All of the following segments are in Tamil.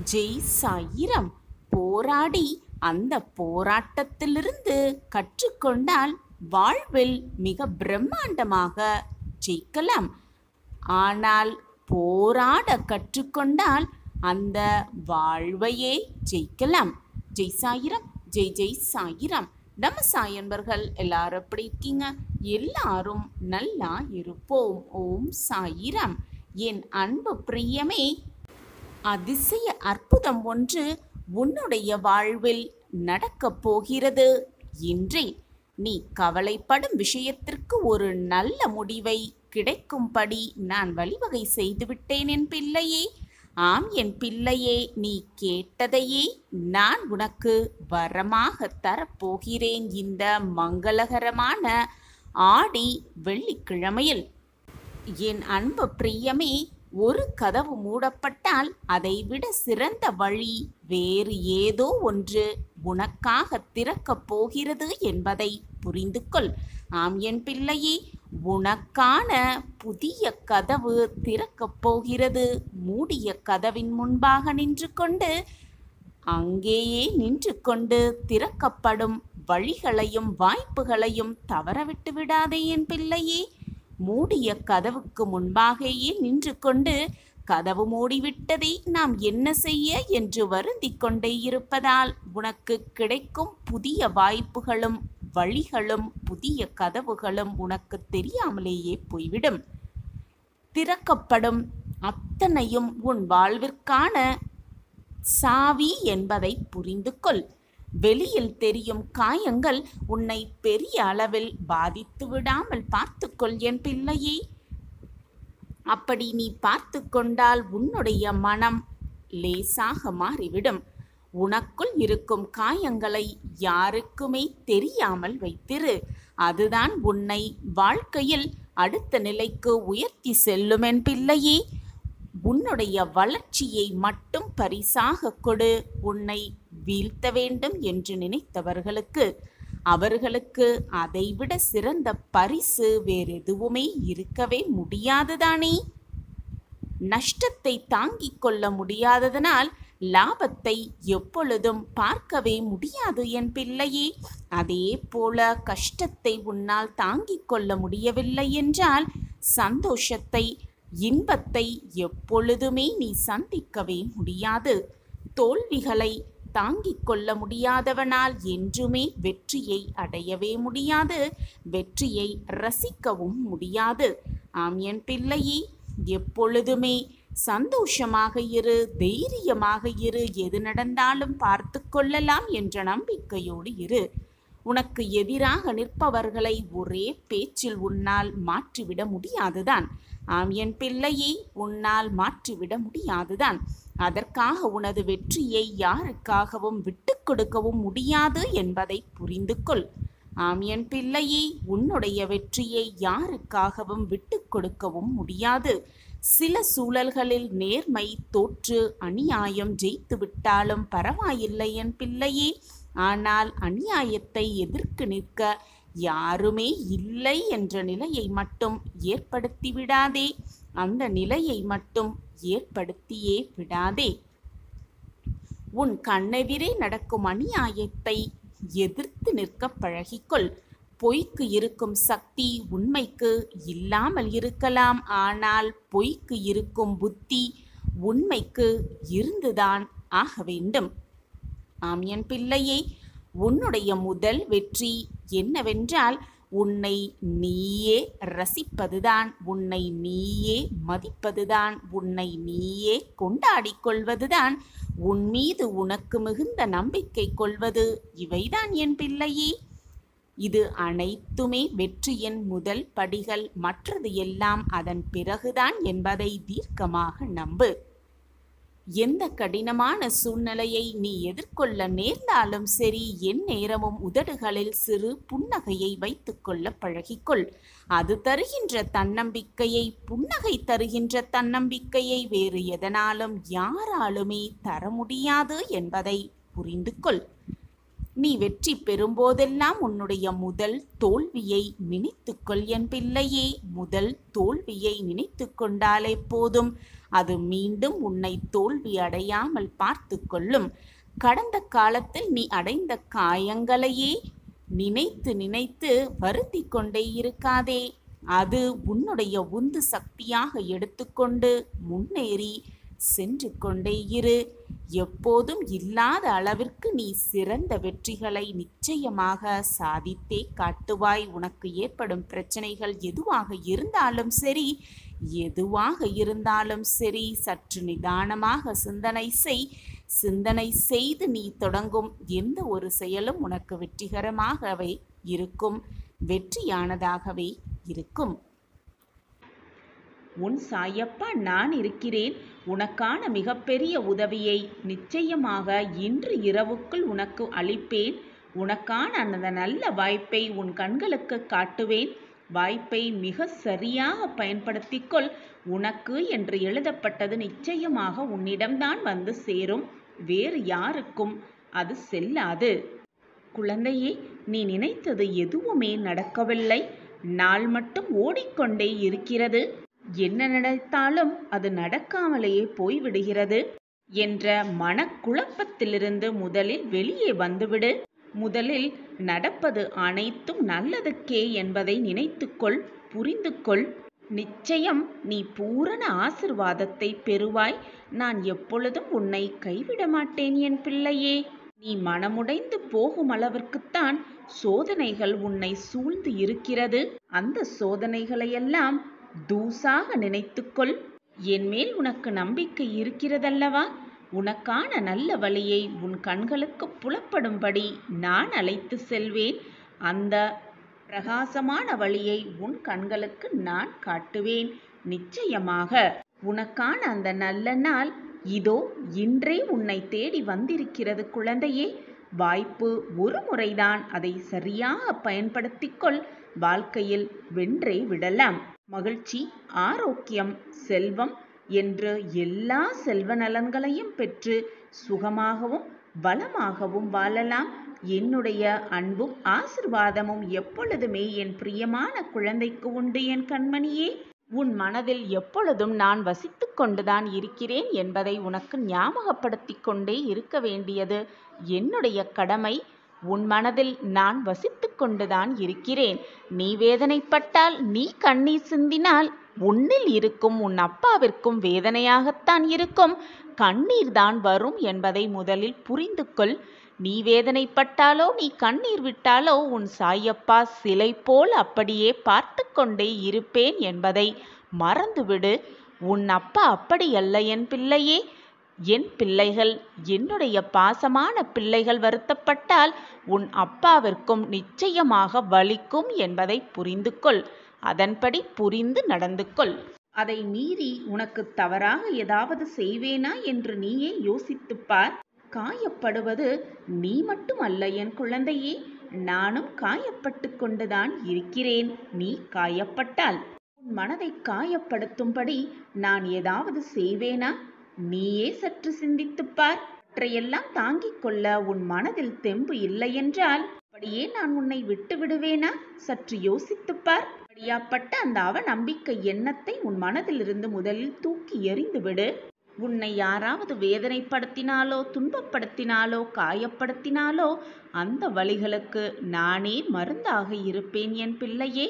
ஜெய் சாயிரம் போராடி அந்த போராட்டத்திலிருந்து கற்றுக்கொண்டால் வாழ்வில் மிக பிரம்மாண்டமாக ஜெயிக்கலாம் ஆனால் போராட கற்றுக்கொண்டால் அந்த வாழ்வையே ஜெயிக்கலாம் ஜெய் சாயிரம் ஜெய் ஜெய் சாயிரம் நம்ம சாயன்பர்கள் எல்லாரும் எப்படி இருக்கீங்க எல்லாரும் நல்லா இருப்போம் ஓம் சாயிரம் என் அன்பு பிரியமே அதிசய அற்புதம் ஒன்று உன்னுடைய வாழ்வில் நடக்கப் போகிறது இன்றே நீ கவலைப்படும் விஷயத்திற்கு ஒரு நல்ல முடிவை கிடைக்கும்படி நான் வழிவகை செய்துவிட்டேன் என் பிள்ளையே ஆம் என் பிள்ளையே நீ கேட்டதையே நான் உனக்கு வரமாக தரப்போகிறேன் இந்த மங்களகரமான ஆடி வெள்ளிக்கிழமையில் என் அன்பு பிரியமே ஒரு கதவு மூடப்பட்டால் அதைவிட சிறந்த வழி வேறு ஏதோ ஒன்று உனக்காக திறக்கப் போகிறது என்பதை புரிந்து கொள் ஆம் என் பிள்ளையே உனக்கான புதிய கதவு திறக்கப் போகிறது மூடிய கதவின் முன்பாக நின்று கொண்டு அங்கேயே நின்று கொண்டு திறக்கப்படும் வழிகளையும் வாய்ப்புகளையும் தவறவிட்டு விடாதே என் பிள்ளையே மூடிய கதவுக்கு முன்பாகவே நின்று கொண்டு கதவு மூடிவிட்டதை நாம் என்ன செய்ய என்று வருந்திக் கொண்டே இருப்பதால் உனக்கு கிடைக்கும் புதிய வாய்ப்புகளும் வழிகளும் புதிய கதவுகளும் உனக்கு தெரியாமலேயே போய்விடும் திறக்கப்படும் அத்தனையும் உன் வாழ்விற்கான சாவி என்பதை புரிந்து கொள் வெளியில் தெரியும் காயங்கள் உன்னை பெரிய அளவில் பாதித்து விடாமல் பார்த்துக்கொள் என் பிள்ளையே அப்படி நீ பார்த்து கொண்டால் உன்னுடைய மனம் லேசாக மாறிவிடும் உனக்குள் இருக்கும் காயங்களை யாருக்குமே தெரியாமல் வைத்திரு அதுதான் உன்னை வாழ்க்கையில் அடுத்த நிலைக்கு உயர்த்தி செல்லும் என் பிள்ளையே உன்னுடைய வளர்ச்சியை மட்டும் பரிசாக கொடு உன்னை வீழ்த்த வேண்டும் என்று நினைத்தவர்களுக்கு அவர்களுக்கு அதைவிட சிறந்த பரிசு வேறெதுவுமே இருக்கவே முடியாதுதானே நஷ்டத்தை தாங்கிக் கொள்ள முடியாததனால் லாபத்தை எப்பொழுதும் பார்க்கவே முடியாது என் பிள்ளையே அதே போல கஷ்டத்தை உன்னால் தாங்கிக் கொள்ள முடியவில்லை என்றால் சந்தோஷத்தை இன்பத்தை எப்பொழுதுமே நீ சந்திக்கவே முடியாது தோல்விகளை தாங்கிக் கொள்ள முடியாதவனால் என்றுமே வெற்றியை அடையவே முடியாது வெற்றியை ரசிக்கவும் முடியாது ஆம் என் பிள்ளையே எப்பொழுதுமே சந்தோஷமாக இரு தைரியமாக இரு எது நடந்தாலும் பார்த்து கொள்ளலாம் என்ற நம்பிக்கையோடு இரு உனக்கு எதிராக நிற்பவர்களை ஒரே பேச்சில் உன்னால் மாற்றிவிட முடியாதுதான் ஆம் என் பிள்ளையை உன்னால் மாற்றிவிட முடியாதுதான் அதற்காக உனது வெற்றியை யாருக்காகவும் விட்டு கொடுக்கவும் முடியாது என்பதை புரிந்து கொள் ஆம் என் பிள்ளையே உன்னுடைய வெற்றியை யாருக்காகவும் விட்டு கொடுக்கவும் முடியாது சில சூழல்களில் நேர்மை தோற்று அநியாயம் ஜெயித்து விட்டாலும் பரவாயில்லை என் பிள்ளையே ஆனால் அநியாயத்தை எதிர்க்கு நிற்க யாருமே இல்லை என்ற நிலையை மட்டும் ஏற்படுத்தி விடாதே அந்த நிலையை மட்டும் ஏற்படுத்தியே விடாதே உன் கண்ணெதிரே நடக்கும் அநியாயத்தை எதிர்த்து நிற்க பழகிக்கொள் பொய்க்கு இருக்கும் சக்தி உண்மைக்கு இல்லாமல் இருக்கலாம் ஆனால் பொய்க்கு இருக்கும் புத்தி உண்மைக்கு இருந்துதான் ஆக வேண்டும் ஆம் என் பிள்ளையே உன்னுடைய முதல் வெற்றி என்னவென்றால் உன்னை நீயே ரசிப்பதுதான் உன்னை நீயே மதிப்பதுதான் உன்னை நீயே கொண்டாடிக் கொள்வதுதான் உன் மீது உனக்கு மிகுந்த நம்பிக்கை கொள்வது இவைதான் என் பிள்ளையே இது அனைத்துமே வெற்றியின் முதல் படிகள் மற்றது எல்லாம் அதன் பிறகுதான் என்பதை தீர்க்கமாக நம்பு எந்த கடினமான சூழ்நிலையை நீ எதிர்கொள்ள நேர்ந்தாலும் சரி என் நேரமும் உதடுகளில் சிறு புன்னகையை வைத்துக்கொள்ள பழகிக்கொள் அது தருகின்ற தன்னம்பிக்கையை புன்னகை தருகின்ற தன்னம்பிக்கையை வேறு எதனாலும் யாராலுமே தர முடியாது என்பதை புரிந்து கொள் நீ வெற்றி பெறும்போதெல்லாம் உன்னுடைய முதல் தோல்வியை நினைத்துக்கொள் என் பிள்ளையே முதல் தோல்வியை நினைத்து கொண்டாலே போதும் அது மீண்டும் உன்னை தோல்வி அடையாமல் பார்த்து கொள்ளும் கடந்த காலத்தில் நீ அடைந்த காயங்களையே நினைத்து நினைத்து வருத்தி கொண்டே இருக்காதே அது உன்னுடைய உந்து சக்தியாக எடுத்துக்கொண்டு முன்னேறி சென்று கொண்டே இரு எப்போதும் இல்லாத அளவிற்கு நீ சிறந்த வெற்றிகளை நிச்சயமாக சாதித்தே காட்டுவாய் உனக்கு ஏற்படும் பிரச்சனைகள் எதுவாக இருந்தாலும் சரி எதுவாக இருந்தாலும் சரி சற்று நிதானமாக சிந்தனை செய் சிந்தனை செய்து நீ தொடங்கும் எந்த ஒரு செயலும் உனக்கு வெற்றிகரமாகவே இருக்கும் வெற்றியானதாகவே இருக்கும் உன் சாயப்பா நான் இருக்கிறேன் உனக்கான மிகப்பெரிய உதவியை நிச்சயமாக இன்று இரவுக்குள் உனக்கு அளிப்பேன் உனக்கான அந்த நல்ல வாய்ப்பை உன் கண்களுக்கு காட்டுவேன் வாய்ப்பை மிக சரியாக பயன்படுத்திக்கொள் உனக்கு என்று எழுதப்பட்டது நிச்சயமாக உன்னிடம்தான் வந்து சேரும் வேறு யாருக்கும் அது செல்லாது குழந்தையே நீ நினைத்தது எதுவுமே நடக்கவில்லை நாள் மட்டும் ஓடிக்கொண்டே இருக்கிறது என்ன நினைத்தாலும் அது நடக்காமலேயே போய்விடுகிறது என்ற மனக்குழப்பத்திலிருந்து முதலில் வெளியே வந்துவிடு முதலில் நடப்பது அனைத்தும் நல்லதுக்கே என்பதை நினைத்துக்கொள் புரிந்து கொள் நிச்சயம் நீ பூரண ஆசிர்வாதத்தை பெறுவாய் நான் எப்பொழுதும் உன்னை கைவிட மாட்டேன் என் பிள்ளையே நீ மனமுடைந்து போகும் அளவிற்குத்தான் சோதனைகள் உன்னை சூழ்ந்து இருக்கிறது அந்த சோதனைகளையெல்லாம் தூசாக நினைத்துக்கொள் என் மேல் உனக்கு நம்பிக்கை இருக்கிறதல்லவா உனக்கான நல்ல வழியை உன் கண்களுக்கு புலப்படும்படி நான் அழைத்து செல்வேன் அந்த பிரகாசமான வழியை உன் கண்களுக்கு நான் காட்டுவேன் நிச்சயமாக உனக்கான அந்த நல்ல நாள் இதோ இன்றே உன்னை தேடி வந்திருக்கிறது குழந்தையே வாய்ப்பு ஒரு முறைதான் அதை சரியாக பயன்படுத்திக்கொள் வாழ்க்கையில் வென்றே விடலாம் மகிழ்ச்சி ஆரோக்கியம் செல்வம் என்று எல்லா செல்வ நலன்களையும் பெற்று சுகமாகவும் வளமாகவும் வாழலாம் என்னுடைய அன்பும் ஆசிர்வாதமும் எப்பொழுதுமே என் பிரியமான குழந்தைக்கு உண்டு என் கண்மணியே உன் மனதில் எப்பொழுதும் நான் வசித்து கொண்டுதான் இருக்கிறேன் என்பதை உனக்கு ஞாபகப்படுத்திக் கொண்டே இருக்க வேண்டியது என்னுடைய கடமை உன் மனதில் நான் வசித்து கொண்டுதான் இருக்கிறேன் நீ வேதனைப்பட்டால் நீ கண்ணீர் சிந்தினால் உன்னில் இருக்கும் உன் அப்பாவிற்கும் வேதனையாகத்தான் இருக்கும் கண்ணீர் தான் வரும் என்பதை முதலில் புரிந்து கொள் நீ வேதனைப்பட்டாலோ நீ கண்ணீர் விட்டாலோ உன் சாயப்பா சிலை போல் அப்படியே பார்த்து கொண்டே இருப்பேன் என்பதை மறந்துவிடு உன் அப்பா அப்படியல்ல என் பிள்ளையே என் பிள்ளைகள் என்னுடைய பாசமான பிள்ளைகள் வருத்தப்பட்டால் உன் அப்பாவிற்கும் நிச்சயமாக வலிக்கும் என்பதை புரிந்து கொள் அதன்படி புரிந்து நடந்து கொள் அதை மீறி உனக்கு தவறாக ஏதாவது செய்வேனா என்று நீயே யோசித்துப் பார் காயப்படுவது நீ மட்டுமல்ல என் குழந்தையே நானும் காயப்பட்டு கொண்டுதான் இருக்கிறேன் நீ காயப்பட்டால் உன் மனதை காயப்படுத்தும்படி நான் ஏதாவது செய்வேனா நீயே சற்று சிந்தித்துப் பார் இவற்றையெல்லாம் தாங்கிக் கொள்ள உன் மனதில் தெம்பு இல்லையென்றால் அப்படியே நான் உன்னை விட்டு விடுவேனா சற்று யோசித்துப் பார் அப்படியாப்பட்ட அந்த அவநம்பிக்கை எண்ணத்தை உன் மனதிலிருந்து முதலில் தூக்கி எறிந்து விடு உன்னை யாராவது வேதனைப்படுத்தினாலோ துன்பப்படுத்தினாலோ காயப்படுத்தினாலோ அந்த வழிகளுக்கு நானே மருந்தாக இருப்பேன் என் பிள்ளையே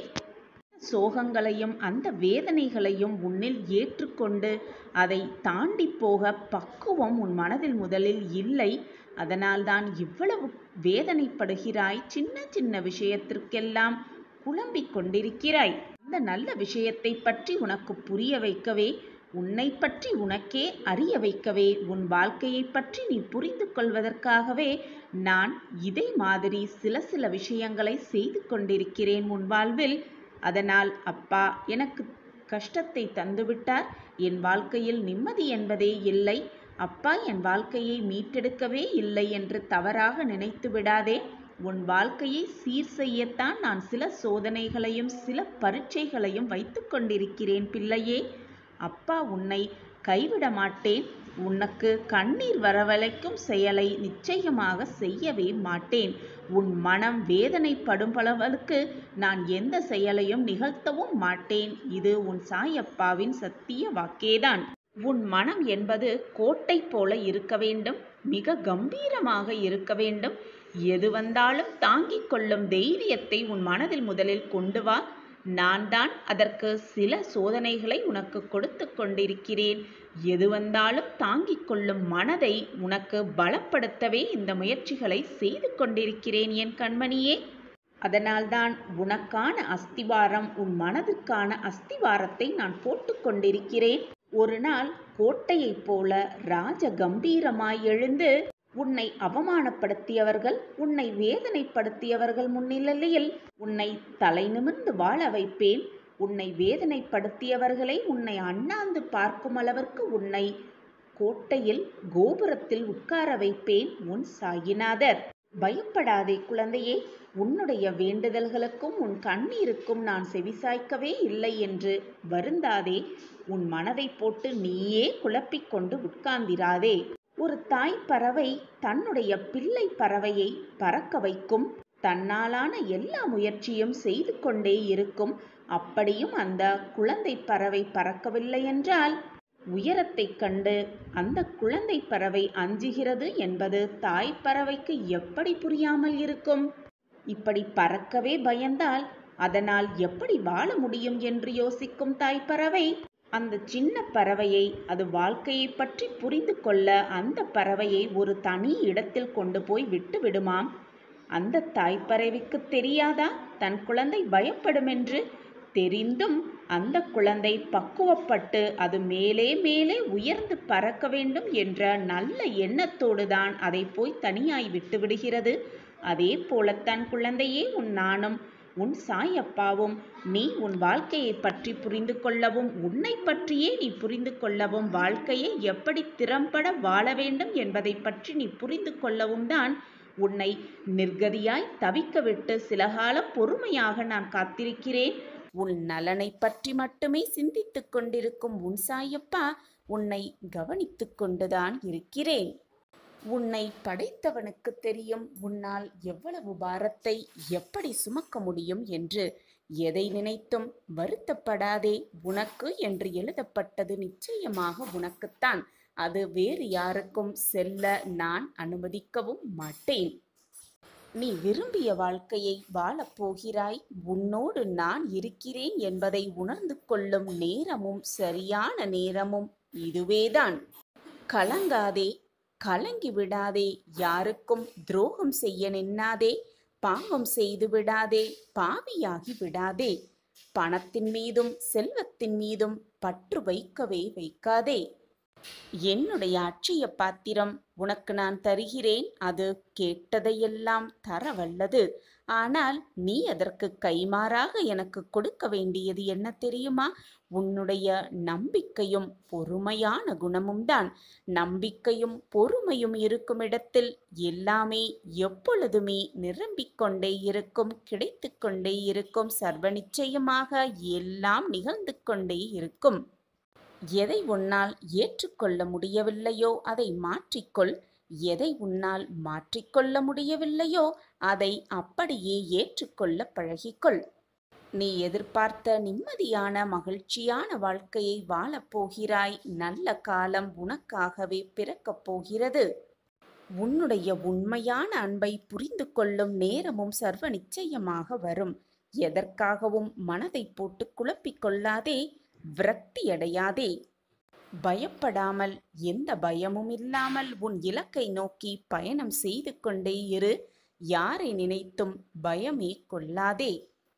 சோகங்களையும் அந்த வேதனைகளையும் உன்னில் ஏற்றுக்கொண்டு அதை தாண்டி போக பக்குவம் உன் மனதில் முதலில் இல்லை அதனால்தான் இவ்வளவு வேதனைப்படுகிறாய் சின்ன சின்ன விஷயத்திற்கெல்லாம் குழம்பிக் கொண்டிருக்கிறாய் அந்த நல்ல விஷயத்தை பற்றி உனக்கு புரிய வைக்கவே உன்னை பற்றி உனக்கே அறிய வைக்கவே உன் வாழ்க்கையை பற்றி நீ புரிந்து கொள்வதற்காகவே நான் இதை மாதிரி சில சில விஷயங்களை செய்து கொண்டிருக்கிறேன் உன் வாழ்வில் அதனால் அப்பா எனக்கு கஷ்டத்தை தந்துவிட்டார் என் வாழ்க்கையில் நிம்மதி என்பதே இல்லை அப்பா என் வாழ்க்கையை மீட்டெடுக்கவே இல்லை என்று தவறாக நினைத்து விடாதே உன் வாழ்க்கையை சீர் செய்யத்தான் நான் சில சோதனைகளையும் சில பரீட்சைகளையும் வைத்து கொண்டிருக்கிறேன் பிள்ளையே அப்பா உன்னை கைவிட மாட்டேன் உனக்கு கண்ணீர் வரவழைக்கும் செயலை நிச்சயமாக செய்யவே மாட்டேன் உன் மனம் வேதனைப்படும்பளவுக்கு நான் எந்த செயலையும் நிகழ்த்தவும் மாட்டேன் இது உன் சாயப்பாவின் சத்திய வாக்கேதான் உன் மனம் என்பது கோட்டை போல இருக்க வேண்டும் மிக கம்பீரமாக இருக்க வேண்டும் எது வந்தாலும் தாங்கிக் கொள்ளும் தைரியத்தை உன் மனதில் முதலில் கொண்டு வா நான் தான் அதற்கு சில சோதனைகளை உனக்கு கொடுத்து கொண்டிருக்கிறேன் எது வந்தாலும் தாங்கிக் கொள்ளும் மனதை உனக்கு பலப்படுத்தவே இந்த முயற்சிகளை செய்து கொண்டிருக்கிறேன் என் கண்மணியே அதனால்தான் உனக்கான அஸ்திவாரம் உன் மனதுக்கான அஸ்திவாரத்தை நான் போட்டு கொண்டிருக்கிறேன் ஒரு நாள் கோட்டையைப் போல ராஜ கம்பீரமாய் எழுந்து உன்னை அவமானப்படுத்தியவர்கள் உன்னை வேதனைப்படுத்தியவர்கள் முன்னிலையில் உன்னை தலை நிமிர்ந்து வாழ வைப்பேன் உன்னை வேதனைப்படுத்தியவர்களை உன்னை அண்ணாந்து பார்க்கும் அளவிற்கு உன்னை கோட்டையில் கோபுரத்தில் உட்கார வைப்பேன் உன் சாயிநாதர் பயப்படாதே குழந்தையே உன்னுடைய வேண்டுதல்களுக்கும் உன் கண்ணீருக்கும் நான் செவிசாய்க்கவே இல்லை என்று வருந்தாதே உன் மனதை போட்டு நீயே குழப்பிக் கொண்டு உட்கார்ந்திராதே ஒரு தாய் பறவை தன்னுடைய பிள்ளை பறவையை பறக்க வைக்கும் தன்னாலான எல்லா முயற்சியும் செய்து கொண்டே இருக்கும் அப்படியும் அந்த குழந்தை பறவை பறக்கவில்லை என்றால் உயரத்தைக் கண்டு அந்த குழந்தை பறவை அஞ்சுகிறது என்பது தாய் பறவைக்கு எப்படி புரியாமல் இருக்கும் இப்படி பறக்கவே பயந்தால் அதனால் எப்படி வாழ முடியும் என்று யோசிக்கும் தாய் பறவை அந்த சின்ன பறவையை அது வாழ்க்கையை பற்றி புரிந்து கொள்ள அந்த பறவையை ஒரு தனி இடத்தில் கொண்டு போய் விட்டு விடுமாம் அந்த தாய் பறவைக்கு தெரியாதா தன் குழந்தை பயப்படும் என்று தெரிந்தும் அந்த குழந்தை பக்குவப்பட்டு அது மேலே மேலே உயர்ந்து பறக்க வேண்டும் என்ற நல்ல எண்ணத்தோடு தான் அதை போய் தனியாய் விட்டு விடுகிறது அதே போலத்தான் குழந்தையே உன் நானும் உன் சாயப்பாவும் நீ உன் வாழ்க்கையை பற்றி புரிந்து கொள்ளவும் உன்னை பற்றியே நீ புரிந்து கொள்ளவும் வாழ்க்கையை எப்படி திறம்பட வாழ வேண்டும் என்பதை பற்றி நீ புரிந்து கொள்ளவும் தான் உன்னை நிர்கதியாய் தவிக்க விட்டு சில காலம் பொறுமையாக நான் காத்திருக்கிறேன் உன் நலனை பற்றி மட்டுமே சிந்தித்துக் கொண்டிருக்கும் உன் சாயப்பா உன்னை கவனித்துக் கொண்டுதான் இருக்கிறேன் உன்னை படைத்தவனுக்கு தெரியும் உன்னால் எவ்வளவு பாரத்தை எப்படி சுமக்க முடியும் என்று எதை நினைத்தும் வருத்தப்படாதே உனக்கு என்று எழுதப்பட்டது நிச்சயமாக உனக்குத்தான் அது வேறு யாருக்கும் செல்ல நான் அனுமதிக்கவும் மாட்டேன் நீ விரும்பிய வாழ்க்கையை வாழப் போகிறாய் உன்னோடு நான் இருக்கிறேன் என்பதை உணர்ந்து கொள்ளும் நேரமும் சரியான நேரமும் இதுவேதான் கலங்காதே கலங்கி விடாதே யாருக்கும் துரோகம் செய்ய நின்னாதே பாவம் செய்து விடாதே பாவியாகி விடாதே பணத்தின் மீதும் செல்வத்தின் மீதும் பற்று வைக்கவே வைக்காதே என்னுடைய அட்சய பாத்திரம் உனக்கு நான் தருகிறேன் அது கேட்டதையெல்லாம் தர வல்லது ஆனால் நீ அதற்கு கைமாறாக எனக்கு கொடுக்க வேண்டியது என்ன தெரியுமா உன்னுடைய நம்பிக்கையும் பொறுமையான குணமும் தான் நம்பிக்கையும் பொறுமையும் இருக்கும் இடத்தில் எல்லாமே எப்பொழுதுமே நிரம்பிக் கொண்டே இருக்கும் கிடைத்து கொண்டே இருக்கும் சர்வ நிச்சயமாக எல்லாம் நிகழ்ந்து கொண்டே இருக்கும் எதை உன்னால் ஏற்றுக்கொள்ள முடியவில்லையோ அதை மாற்றிக்கொள் எதை உன்னால் மாற்றிக்கொள்ள முடியவில்லையோ அதை அப்படியே ஏற்றுக்கொள்ள பழகிக்கொள் நீ எதிர்பார்த்த நிம்மதியான மகிழ்ச்சியான வாழ்க்கையை வாழப் போகிறாய் நல்ல காலம் உனக்காகவே பிறக்கப் போகிறது உன்னுடைய உண்மையான அன்பை புரிந்து கொள்ளும் நேரமும் சர்வ நிச்சயமாக வரும் எதற்காகவும் மனதை போட்டு குழப்பிக் கொள்ளாதே விரக்தியடையாதே பயப்படாமல் எந்த பயமும் இல்லாமல் உன் இலக்கை நோக்கி பயணம் செய்து கொண்டே இரு யாரை நினைத்தும் பயமே கொள்ளாதே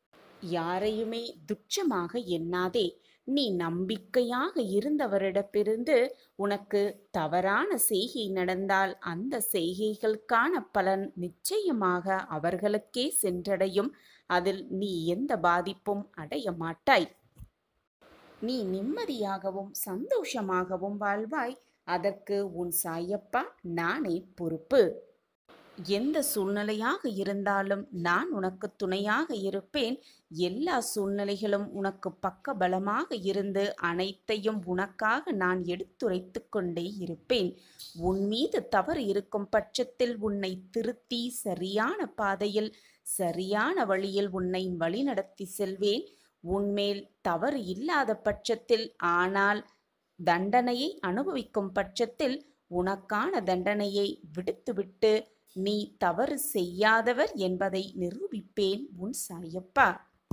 யாரையுமே துச்சமாக எண்ணாதே நீ நம்பிக்கையாக இருந்தவரிடமிருந்து உனக்கு தவறான செய்கை நடந்தால் அந்த செய்கைகளுக்கான பலன் நிச்சயமாக அவர்களுக்கே சென்றடையும் அதில் நீ எந்த பாதிப்பும் அடைய மாட்டாய் நீ நிம்மதியாகவும் சந்தோஷமாகவும் வாழ்வாய் அதற்கு உன் சாயப்பா நானே பொறுப்பு எந்த சூழ்நிலையாக இருந்தாலும் நான் உனக்கு துணையாக இருப்பேன் எல்லா சூழ்நிலைகளும் உனக்கு பக்க பலமாக இருந்து அனைத்தையும் உனக்காக நான் எடுத்துரைத்து கொண்டே இருப்பேன் உன் மீது தவறு இருக்கும் பட்சத்தில் உன்னை திருத்தி சரியான பாதையில் சரியான வழியில் உன்னை வழிநடத்தி செல்வேன் உன்மேல் தவறு இல்லாத பட்சத்தில் ஆனால் தண்டனையை அனுபவிக்கும் பட்சத்தில் உனக்கான தண்டனையை விடுத்துவிட்டு நீ தவறு செய்யாதவர் என்பதை நிரூபிப்பேன் உன் சாயப்பா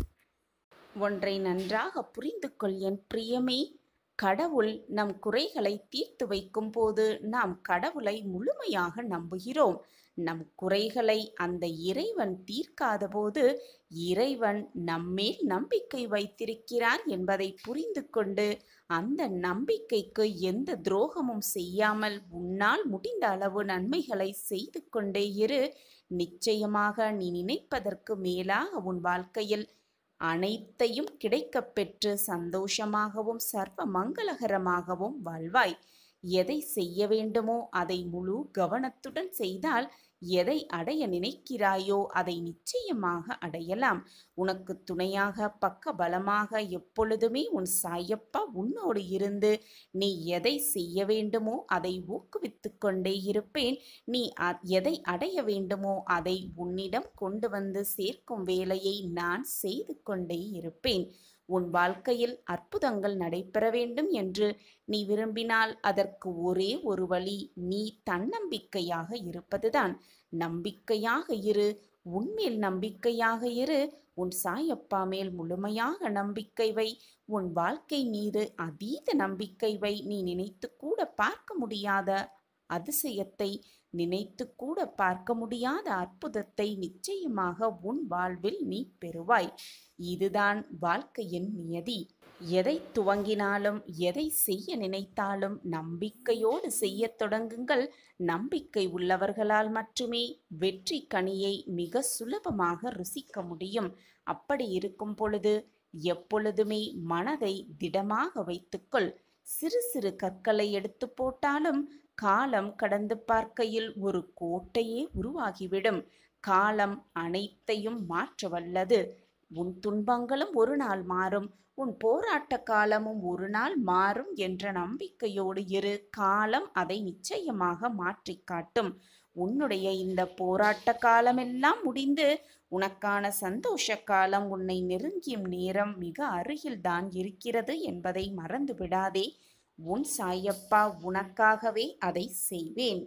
ஒன்றை நன்றாக புரிந்து கொள் என் பிரியமே கடவுள் நம் குறைகளை தீர்த்து வைக்கும் போது நாம் கடவுளை முழுமையாக நம்புகிறோம் நம் குறைகளை அந்த இறைவன் தீர்க்காத போது இறைவன் நம்மேல் நம்பிக்கை வைத்திருக்கிறார் என்பதை புரிந்து கொண்டு அந்த நம்பிக்கைக்கு எந்த துரோகமும் செய்யாமல் உன்னால் முடிந்த அளவு நன்மைகளை செய்து கொண்டே இரு நிச்சயமாக நீ நினைப்பதற்கு மேலாக உன் வாழ்க்கையில் அனைத்தையும் கிடைக்கப் பெற்று சந்தோஷமாகவும் சர்வ மங்களகரமாகவும் வாழ்வாய் எதை செய்ய வேண்டுமோ அதை முழு கவனத்துடன் செய்தால் எதை அடைய நினைக்கிறாயோ அதை நிச்சயமாக அடையலாம் உனக்கு துணையாக பக்க பலமாக எப்பொழுதுமே உன் சாயப்பா உன்னோடு இருந்து நீ எதை செய்ய வேண்டுமோ அதை ஊக்குவித்து கொண்டே இருப்பேன் நீ அ- எதை அடைய வேண்டுமோ அதை உன்னிடம் கொண்டு வந்து சேர்க்கும் வேலையை நான் செய்து கொண்டே இருப்பேன் உன் வாழ்க்கையில் அற்புதங்கள் நடைபெற வேண்டும் என்று நீ விரும்பினால் அதற்கு ஒரே ஒரு வழி நீ தன்னம்பிக்கையாக இருப்பதுதான் நம்பிக்கையாக இரு உன்மேல் நம்பிக்கையாக இரு உன் சாயப்பா மேல் முழுமையாக நம்பிக்கை வை உன் வாழ்க்கை மீது அதீத நம்பிக்கை வை நீ நினைத்து கூட பார்க்க முடியாத அதிசயத்தை நினைத்து கூட பார்க்க முடியாத அற்புதத்தை நிச்சயமாக உன் வாழ்வில் நீ பெறுவாய் இதுதான் வாழ்க்கையின் நியதி எதை துவங்கினாலும் எதை செய்ய நினைத்தாலும் நம்பிக்கையோடு செய்யத் தொடங்குங்கள் நம்பிக்கை உள்ளவர்களால் மட்டுமே வெற்றி கனியை மிக சுலபமாக ருசிக்க முடியும் அப்படி இருக்கும் பொழுது எப்பொழுதுமே மனதை திடமாக வைத்துக்கொள் சிறு சிறு கற்களை எடுத்து போட்டாலும் காலம் கடந்து பார்க்கையில் ஒரு கோட்டையே உருவாகிவிடும் காலம் அனைத்தையும் மாற்ற வல்லது உன் துன்பங்களும் ஒரு நாள் மாறும் உன் போராட்ட காலமும் ஒரு நாள் மாறும் என்ற நம்பிக்கையோடு இரு காலம் அதை நிச்சயமாக மாற்றிக் காட்டும் உன்னுடைய இந்த போராட்ட காலமெல்லாம் முடிந்து உனக்கான சந்தோஷ காலம் உன்னை நெருங்கியும் நேரம் மிக அருகில்தான் இருக்கிறது என்பதை மறந்து விடாதே உன் சாயப்பா உனக்காகவே அதை செய்வேன்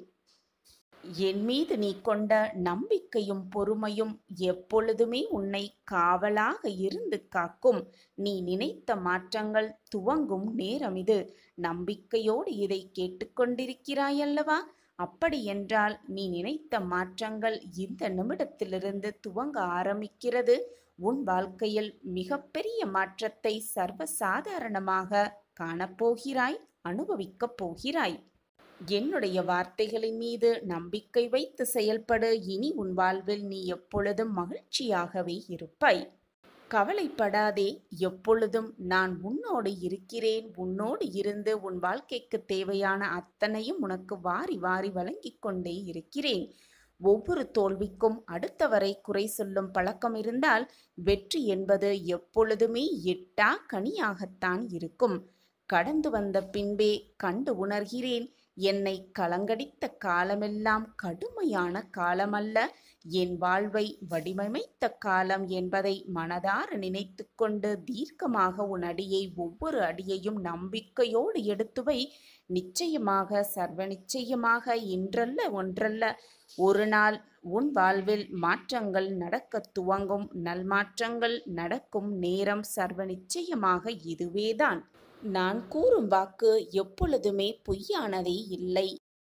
என் மீது நீ கொண்ட நம்பிக்கையும் பொறுமையும் எப்பொழுதுமே உன்னை காவலாக இருந்து காக்கும் நீ நினைத்த மாற்றங்கள் துவங்கும் நேரம் இது நம்பிக்கையோடு இதை கேட்டுக்கொண்டிருக்கிறாயல்லவா அப்படி என்றால் நீ நினைத்த மாற்றங்கள் இந்த நிமிடத்திலிருந்து துவங்க ஆரம்பிக்கிறது உன் வாழ்க்கையில் மிகப்பெரிய மாற்றத்தை சர்வசாதாரணமாக காணப்போகிறாய் அனுபவிக்கப் போகிறாய் என்னுடைய வார்த்தைகளின் மீது நம்பிக்கை வைத்து செயல்படு இனி உன் வாழ்வில் நீ எப்பொழுதும் மகிழ்ச்சியாகவே இருப்பாய் கவலைப்படாதே எப்பொழுதும் நான் உன்னோடு இருக்கிறேன் உன்னோடு இருந்து உன் வாழ்க்கைக்கு தேவையான அத்தனையும் உனக்கு வாரி வாரி வழங்கிக் கொண்டே இருக்கிறேன் ஒவ்வொரு தோல்விக்கும் அடுத்தவரை குறை சொல்லும் பழக்கம் இருந்தால் வெற்றி என்பது எப்பொழுதுமே எட்டா கனியாகத்தான் இருக்கும் கடந்து வந்த பின்பே கண்டு உணர்கிறேன் என்னை கலங்கடித்த காலமெல்லாம் கடுமையான காலமல்ல என் வாழ்வை வடிவமைத்த காலம் என்பதை மனதார நினைத்து கொண்டு தீர்க்கமாக உன் அடியை ஒவ்வொரு அடியையும் நம்பிக்கையோடு எடுத்து வை நிச்சயமாக சர்வ நிச்சயமாக இன்றல்ல ஒன்றல்ல ஒரு நாள் உன் வாழ்வில் மாற்றங்கள் நடக்கத் துவங்கும் நல்மாற்றங்கள் நடக்கும் நேரம் சர்வ நிச்சயமாக இதுவேதான் நான் கூறும் வாக்கு எப்பொழுதுமே பொய்யானதே இல்லை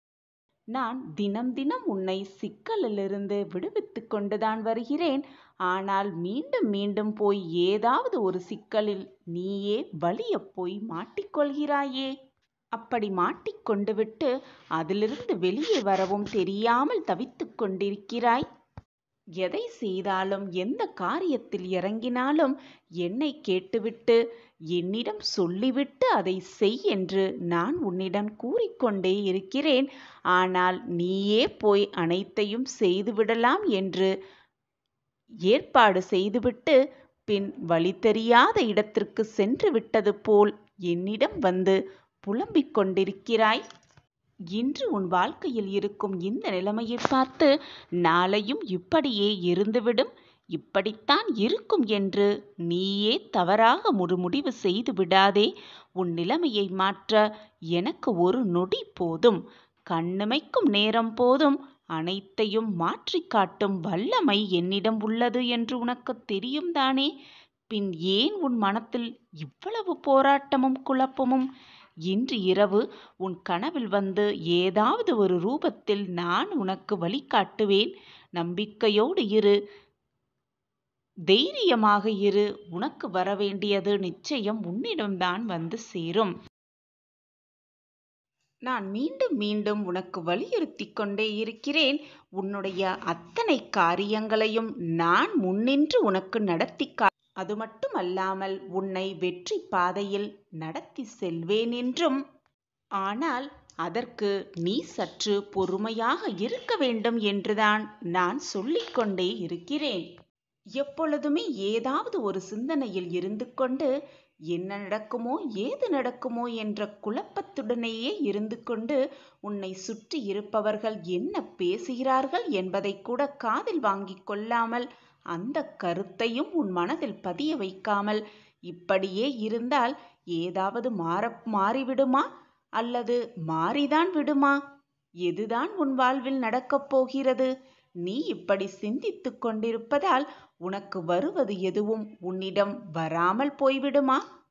நான் தினம் தினம் உன்னை சிக்கலிலிருந்து விடுவித்து கொண்டுதான் வருகிறேன் ஆனால் மீண்டும் மீண்டும் போய் ஏதாவது ஒரு சிக்கலில் நீயே வலியப் போய் மாட்டிக்கொள்கிறாயே அப்படி மாட்டிக்கொண்டு விட்டு அதிலிருந்து வெளியே வரவும் தெரியாமல் தவித்துக் கொண்டிருக்கிறாய் எதை செய்தாலும் எந்த காரியத்தில் இறங்கினாலும் என்னை கேட்டுவிட்டு என்னிடம் சொல்லிவிட்டு அதை செய் என்று நான் உன்னிடம் கூறிக்கொண்டே இருக்கிறேன் ஆனால் நீயே போய் அனைத்தையும் செய்துவிடலாம் என்று ஏற்பாடு செய்துவிட்டு பின் வழி தெரியாத இடத்திற்கு சென்று விட்டது போல் என்னிடம் வந்து புலம்பிக் கொண்டிருக்கிறாய் இன்று உன் வாழ்க்கையில் இருக்கும் இந்த நிலைமையை பார்த்து நாளையும் இப்படியே இருந்துவிடும் இப்படித்தான் இருக்கும் என்று நீயே தவறாக ஒரு முடிவு செய்து விடாதே உன் நிலைமையை மாற்ற எனக்கு ஒரு நொடி போதும் கண்ணிமைக்கும் நேரம் போதும் அனைத்தையும் மாற்றிக் காட்டும் வல்லமை என்னிடம் உள்ளது என்று உனக்கு தெரியும் தானே பின் ஏன் உன் மனத்தில் இவ்வளவு போராட்டமும் குழப்பமும் இன்று இரவு உன் கனவில் வந்து ஏதாவது ஒரு ரூபத்தில் நான் உனக்கு வழிகாட்டுவேன் நம்பிக்கையோடு இரு தைரியமாக இரு உனக்கு வரவேண்டியது நிச்சயம் உன்னிடம்தான் வந்து சேரும் நான் மீண்டும் மீண்டும் உனக்கு வலியுறுத்திக் கொண்டே இருக்கிறேன் உன்னுடைய அத்தனை காரியங்களையும் நான் முன்னின்று உனக்கு நடத்தி கா அது மட்டுமல்லாமல் உன்னை வெற்றி பாதையில் நடத்தி செல்வேன் என்றும் ஆனால் அதற்கு நீ சற்று பொறுமையாக இருக்க வேண்டும் என்றுதான் நான் சொல்லிக்கொண்டே இருக்கிறேன் எப்பொழுதுமே ஏதாவது ஒரு சிந்தனையில் இருந்து கொண்டு என்ன நடக்குமோ ஏது நடக்குமோ என்ற குழப்பத்துடனேயே இருந்து கொண்டு உன்னை சுற்றி இருப்பவர்கள் என்ன பேசுகிறார்கள் என்பதை கூட காதில் வாங்கிக் கொள்ளாமல் அந்த கருத்தையும் உன் மனதில் பதிய வைக்காமல் இப்படியே இருந்தால் ஏதாவது மாற மாறிவிடுமா அல்லது மாறிதான் விடுமா எதுதான் உன் வாழ்வில் நடக்கப் போகிறது நீ இப்படி சிந்தித்துக் கொண்டிருப்பதால் உனக்கு வருவது எதுவும் உன்னிடம் வராமல் போய்விடுமா